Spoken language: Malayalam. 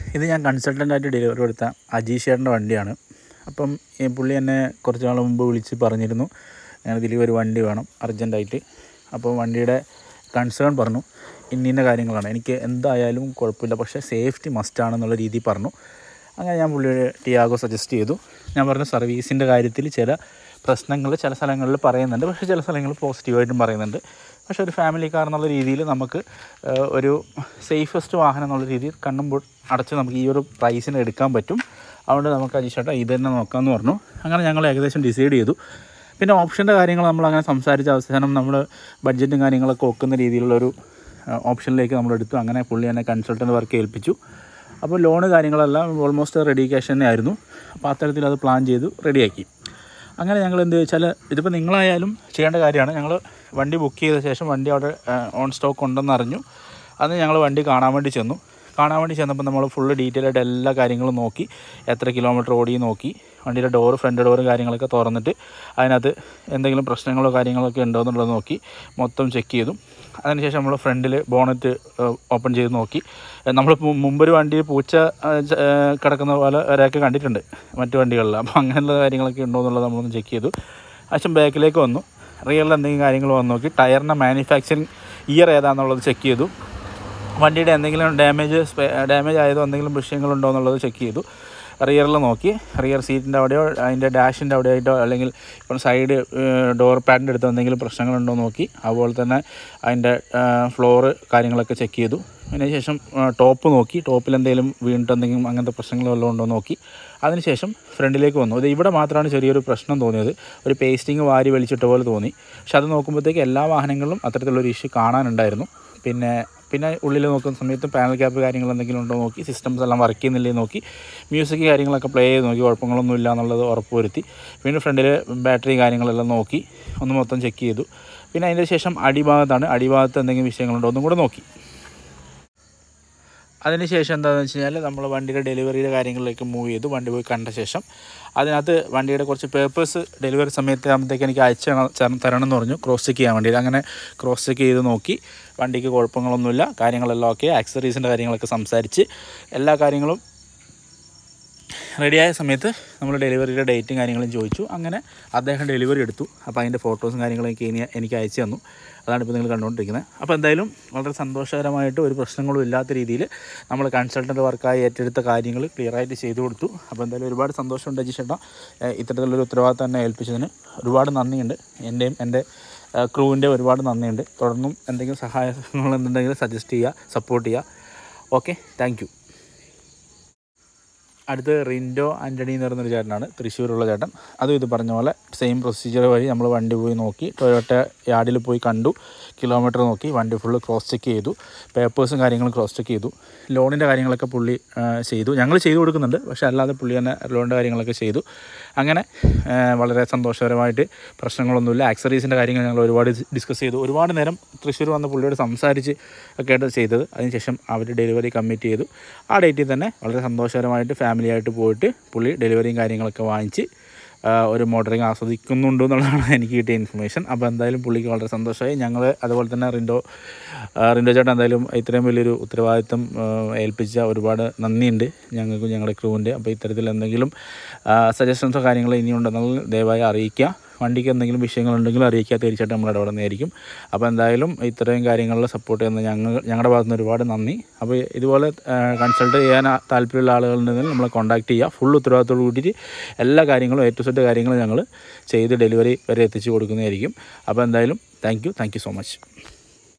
ഇത് ഞാൻ കൺസൾട്ടൻ്റായിട്ട് ഡെലിവറി കൊടുത്ത അജീഷ് ചേട്ടൻ്റെ വണ്ടിയാണ് അപ്പം ഈ പുള്ളി എന്നെ കുറച്ച് നാൾ മുമ്പ് വിളിച്ച് പറഞ്ഞിരുന്നു ഞാൻ ഇതിൽ ഒരു വണ്ടി വേണം അർജൻറ്റായിട്ട് അപ്പോൾ വണ്ടിയുടെ കൺസേൺ പറഞ്ഞു ഇന്നിന്ന കാര്യങ്ങളാണ് എനിക്ക് എന്തായാലും കുഴപ്പമില്ല പക്ഷേ സേഫ്റ്റി മസ്റ്റാണെന്നുള്ള രീതിയിൽ പറഞ്ഞു അങ്ങനെ ഞാൻ പുള്ളിയുടെ ടിയാഗോ സജസ്റ്റ് ചെയ്തു ഞാൻ പറഞ്ഞു സർവീസിൻ്റെ കാര്യത്തിൽ ചില പ്രശ്നങ്ങൾ ചില സ്ഥലങ്ങളിൽ പറയുന്നുണ്ട് പക്ഷേ ചില സ്ഥലങ്ങളിൽ പോസിറ്റീവായിട്ടും പറയുന്നുണ്ട് പക്ഷേ ഒരു ഫാമിലി കാർ എന്നുള്ള രീതിയിൽ നമുക്ക് ആ, ഒരു സേഫസ്റ്റ് വാഹനം എന്നുള്ള രീതിയിൽ കണ്ണും പൊ- അടച്ച് നമുക്ക് ഈ ഒരു പ്രൈസിന് എടുക്കാൻ പറ്റും അതുകൊണ്ട് നമുക്ക് അജിച്ചേട്ടാ ഇത് തന്നെ നോക്കാമെന്ന് പറഞ്ഞു അങ്ങനെ ഞങ്ങൾ ഏകദേശം ഡിസൈഡ് ചെയ്തു പിന്നെ ഓപ്ഷൻ്റെ കാര്യങ്ങൾ നമ്മൾ അങ്ങനെ സംസാരിച്ച അവസാനം നമ്മൾ ബഡ്ജറ്റും കാര്യങ്ങളൊക്കെ ഒക്കുന്ന രീതിയിലുള്ളൊരു ആ, ഓപ്ഷനിലേക്ക് നമ്മൾ എടുത്തു അങ്ങനെ പുള്ളി എന്നെ കൺസൾട്ടൻ്റ് വർക്ക് ഏൽപ്പിച്ചു അപ്പോൾ ലോണ് കാര്യങ്ങളെല്ലാം ഓൾമോസ്റ്റ് റെഡി ക്യാഷ് തന്നെ ആയിരുന്നു അപ്പോൾ അത്തരത്തിൽ അത് പ്ലാൻ ചെയ്തു റെഡിയാക്കി അങ്ങനെ ഞങ്ങൾ എന്ത് വെച്ചാൽ ഇതിപ്പോൾ നിങ്ങളായാലും ചെയ്യേണ്ട കാര്യമാണ് ഞങ്ങൾ വണ്ടി ബുക്ക് ചെയ്ത ശേഷം വണ്ടി അവിടെ ഓൺ സ്റ്റോക്ക് ഉണ്ടെന്ന് അറിഞ്ഞു അന്ന് ഞങ്ങൾ വണ്ടി കാണാൻ വേണ്ടി ചെന്നു കാണാൻ വേണ്ടി ചെന്നപ്പോൾ നമ്മൾ ഫുള്ള് ഡീറ്റെയിൽ ആയിട്ട് എല്ലാ കാര്യങ്ങളും നോക്കി എത്ര കിലോമീറ്റർ ഓടി നോക്കി വണ്ടിയുടെ ഡോറ് ഫ്രണ്ട് ഡോറ് കാര്യങ്ങളൊക്കെ തുറന്നിട്ട് അതിനകത്ത് എന്തെങ്കിലും പ്രശ്നങ്ങളോ കാര്യങ്ങളൊക്കെ ഉണ്ടോ എന്നുള്ളത് നോക്കി മൊത്തം ചെക്ക് ചെയ്തു അതിനുശേഷം നമ്മൾ ഫ്രണ്ടിൽ ബോണറ്റ് ഓപ്പൺ ചെയ്ത് നോക്കി നമ്മൾ മുമ്പൊരു വണ്ടിയിൽ പൂച്ച ആ, ച- ആ, കിടക്കുന്ന പോലെ ഒരാൾക്ക് കണ്ടിട്ടുണ്ട് മറ്റു വണ്ടികളിൽ അപ്പോൾ അങ്ങനെയുള്ള കാര്യങ്ങളൊക്കെ ഉണ്ടോ എന്നുള്ളത് നമ്മളൊന്ന് ചെക്ക് ചെയ്തു അച്ഛൻ ബാക്കിലേക്ക് വന്നു റിയലിൽ എന്തെങ്കിലും കാര്യങ്ങൾ വന്ന് നോക്കി ടയറിൻ്റെ മാനുഫാക്ചറിങ് ഇയർ ഏതാണെന്നുള്ളത് ചെക്ക് ചെയ്തു വണ്ടിയുടെ എന്തെങ്കിലും ഡാമേജ് ഡാമേജ് ആയതോ എന്തെങ്കിലും വിഷയങ്ങളുണ്ടോ എന്നുള്ളത് ചെക്ക് ചെയ്തു റിയറിൽ നോക്കി റിയർ സീറ്റിൻ്റെ അവിടെയോ അതിൻ്റെ ഡാഷിൻ്റെ അവിടെയായിട്ടോ അല്ലെങ്കിൽ ഇപ്പം സൈഡ് ഡോർ പാഡിൻ്റെ അടുത്ത് എന്തെങ്കിലും പ്രശ്നങ്ങളുണ്ടോ എന്ന് നോക്കി അതുപോലെ തന്നെ അതിൻ്റെ ഫ്ലോറ് കാര്യങ്ങളൊക്കെ ചെക്ക് ചെയ്തു അതിന് ശേഷം ടോപ്പ് നോക്കി ടോപ്പിൽ എന്തെങ്കിലും വീണിട്ട് എന്തെങ്കിലും അങ്ങനത്തെ പ്രശ്നങ്ങൾ വല്ലതും ഉണ്ടോ എന്ന് നോക്കി അതിനുശേഷം ഫ്രണ്ടിലേക്ക് വന്നു ഇത് ഇവിടെ മാത്രമാണ് ചെറിയൊരു പ്രശ്നം തോന്നിയത് ഒരു പേസ്റ്റിങ് വാരി വലിച്ചിട്ട പോലെ തോന്നി പക്ഷെ അത് നോക്കുമ്പോഴത്തേക്ക് എല്ലാ വാഹനങ്ങളിലും അത്തരത്തിലുള്ളൊരു ഇഷ്യൂ കാണാനുണ്ടായിരുന്നു പിന്നെ പിന്നെ ഉള്ളിൽ നോക്കുന്ന സമയത്ത് പാനൽ ക്യാപ്പ് കാര്യങ്ങൾ എന്തെങ്കിലും ഉണ്ടോ നോക്കി സിസ്റ്റംസ് എല്ലാം വർക്ക് ചെയ്യുന്നില്ലേ നോക്കി മ്യൂസിക് കാര്യങ്ങളൊക്കെ പ്ലേ ചെയ്ത് നോക്കി കുഴപ്പങ്ങളൊന്നും ഇല്ല എന്നുള്ളത് ഉറപ്പ് വരുത്തി പിന്നെ ഫ്രണ്ടിൽ ബാറ്ററി കാര്യങ്ങളെല്ലാം നോക്കി ഒന്ന് മൊത്തം ചെക്ക് ചെയ്തു പിന്നെ അതിൻ്റെ ശേഷം അടിഭാഗത്താണ് അടിഭാഗത്ത് എന്തെങ്കിലും വിഷയങ്ങളുണ്ടോ ഒന്നും കൂടെ നോക്കി അതിനുശേഷം എന്താണെന്ന് വെച്ച് കഴിഞ്ഞാൽ നമ്മൾ വണ്ടിയുടെ ഡെലിവറിയുടെ കാര്യങ്ങളിലേക്ക് മൂവ് ചെയ്തു വണ്ടി പോയി കണ്ട ശേഷം അതിനകത്ത് വണ്ടിയുടെ കുറച്ച് പേപ്പേഴ്സ് ഡെലിവറി സമയത്ത് ആകുമ്പോഴത്തേക്ക് എനിക്ക് അയച്ച് തരണം- തരണം എന്ന് പറഞ്ഞു ക്രോസ് ചെക്ക് ചെയ്യാൻ വേണ്ടി അങ്ങനെ ക്രോസ് ചെക്ക് ചെയ്ത് നോക്കി വണ്ടിക്ക് കുഴപ്പങ്ങളൊന്നുമില്ല കാര്യങ്ങളെല്ലാം ഓക്കെ ആക്സറീസിൻ്റെ കാര്യങ്ങളൊക്കെ സംസാരിച്ച് എല്ലാ കാര്യങ്ങളും റെഡിയായ സമയത്ത് നമ്മൾ ഡെലിവറിയുടെ ഡേറ്റും കാര്യങ്ങളും ചോദിച്ചു അങ്ങനെ അദ്ദേഹം ഡെലിവറി എടുത്തു അപ്പോൾ അതിൻ്റെ ഫോട്ടോസും കാര്യങ്ങളും എനിക്ക് ഇനി എനിക്ക് അയച്ചു തന്നു അതാണ് ഇപ്പോൾ നിങ്ങൾ കണ്ടുകൊണ്ടിരിക്കുന്നത് അപ്പോൾ എന്തായാലും വളരെ സന്തോഷകരമായിട്ട് ഒരു പ്രശ്നങ്ങളും ഇല്ലാത്ത രീതിയിൽ നമ്മൾ കൺസൾട്ടൻ്റ് വർക്കായി ഏറ്റെടുത്ത കാര്യങ്ങൾ ക്ലിയറായിട്ട് ചെയ്തു കൊടുത്തു അപ്പോൾ എന്തായാലും ഒരുപാട് സന്തോഷമുണ്ട് അജി ചേട്ടാ ഏഹ് ഇത്തരത്തിലുള്ളൊരു ഉത്തരവാദിത്തം തന്നെ ഏൽപ്പിച്ചതിന് ഒരുപാട് നന്ദിയുണ്ട് എൻ്റെയും എൻ്റെ ക്രൂവിൻ്റെ ഒരുപാട് നന്ദിയുണ്ട് തുടർന്നും എന്തെങ്കിലും സഹായങ്ങൾ എന്തുണ്ടെങ്കിൽ സജസ്റ്റ് ചെയ്യുക സപ്പോർട്ട് ചെയ്യുക ഓക്കെ താങ്ക് യു അടുത്ത് റിൻഡോ ആൻ്റണി എന്ന് പറയുന്നൊരു ചേട്ടനാണ് തൃശ്ശൂരുള്ള ചേട്ടൻ അതും ഇത് പറഞ്ഞ പോലെ സെയിം പ്രൊസീജിയർ വഴി നമ്മൾ വണ്ടി പോയി നോക്കി ടൊയോട്ട യാർഡിൽ പോയി കണ്ടു കിലോമീറ്റർ നോക്കി വണ്ടി ഫുള്ള് ക്രോസ് ചെക്ക് ചെയ്തു പേപ്പേഴ്സും കാര്യങ്ങളും ക്രോസ് ചെക്ക് ചെയ്തു ലോണിൻ്റെ കാര്യങ്ങളൊക്കെ പുള്ളി ആ, ചെയ്തു ഞങ്ങൾ ചെയ്തു കൊടുക്കുന്നുണ്ട് പക്ഷേ അല്ലാതെ പുള്ളി തന്നെ ലോണിൻ്റെ കാര്യങ്ങളൊക്കെ ചെയ്തു അങ്ങനെ ആ, വളരെ സന്തോഷകരമായിട്ട് പ്രശ്നങ്ങളൊന്നുമില്ല ആക്സറീസിൻ്റെ കാര്യങ്ങൾ ഞങ്ങൾ ഒരുപാട് ഡിസ്കസ് ചെയ്തു ഒരുപാട് നേരം തൃശ്ശൂർ വന്ന് പുള്ളിയോട് സംസാരിച്ച് ഒക്കെയായിട്ട് ചെയ്തത് അതിനുശേഷം അവർ ഡെലിവറി കമ്മിറ്റ് ചെയ്തു ആ ഡേറ്റിൽ തന്നെ വളരെ സന്തോഷകരമായിട്ട് ഫാമിലി ആയിട്ട് പോയിട്ട് പുള്ളി ഡെലിവറിയും കാര്യങ്ങളൊക്കെ വാങ്ങിച്ച് ആ, ഒരു മോട്ടറിങ് ആസ്വദിക്കുന്നുണ്ട് എന്നുള്ളതാണ് എനിക്ക് കിട്ടിയ ഇൻഫർമേഷൻ അപ്പോൾ എന്തായാലും പുള്ളിക്ക് വളരെ സന്തോഷമായി ഞങ്ങൾ അതുപോലെ തന്നെ റിൻഡോ ആ, റിൻഡോ ചേട്ടൻ എന്തായാലും ഇത്രയും വലിയൊരു ഉത്തരവാദിത്തം ആ, ഏൽപ്പിച്ച ഒരുപാട് നന്ദിയുണ്ട് ഞങ്ങൾക്കും ഞങ്ങളുടെ ക്രൂവിൻ്റെ അപ്പോൾ ഇത്തരത്തിൽ എന്തെങ്കിലും സജഷൻസോ കാര്യങ്ങളോ ഇനിയുണ്ടെന്നുള്ള ദയവായി അറിയിക്കുക വണ്ടിക്ക് എന്തെങ്കിലും വിഷയങ്ങളുണ്ടെങ്കിലും അറിയിക്കുക തീർച്ചയായിട്ടും നമ്മൾ ഇടപെടുന്നതായിരിക്കും അപ്പോൾ എന്തായാലും ഇത്രയും കാര്യങ്ങളിൽ സപ്പോർട്ട് ചെയ്യുന്ന ഞങ്ങൾ ഞങ്ങളുടെ ഭാഗത്തുനിന്ന് ഒരുപാട് നന്ദി അപ്പോൾ ഇതുപോലെ കൺസൾട്ട് ചെയ്യാൻ ആ- താല്പര്യമുള്ള ആളുകളുണ്ടെങ്കിൽ നമ്മളെ കോൺടാക്ട് ചെയ്യുക ഫുൾ ഉത്തരവാദിത്തോട് കൂടിയിട്ട് എല്ലാ കാര്യങ്ങളും എ ടു സെറ്റ് കാര്യങ്ങൾ ഞങ്ങൾ ചെയ്ത് ഡെലിവറി വരെ എത്തിച്ചു കൊടുക്കുന്നതായിരിക്കും അപ്പോൾ എന്തായാലും thank you thank you so much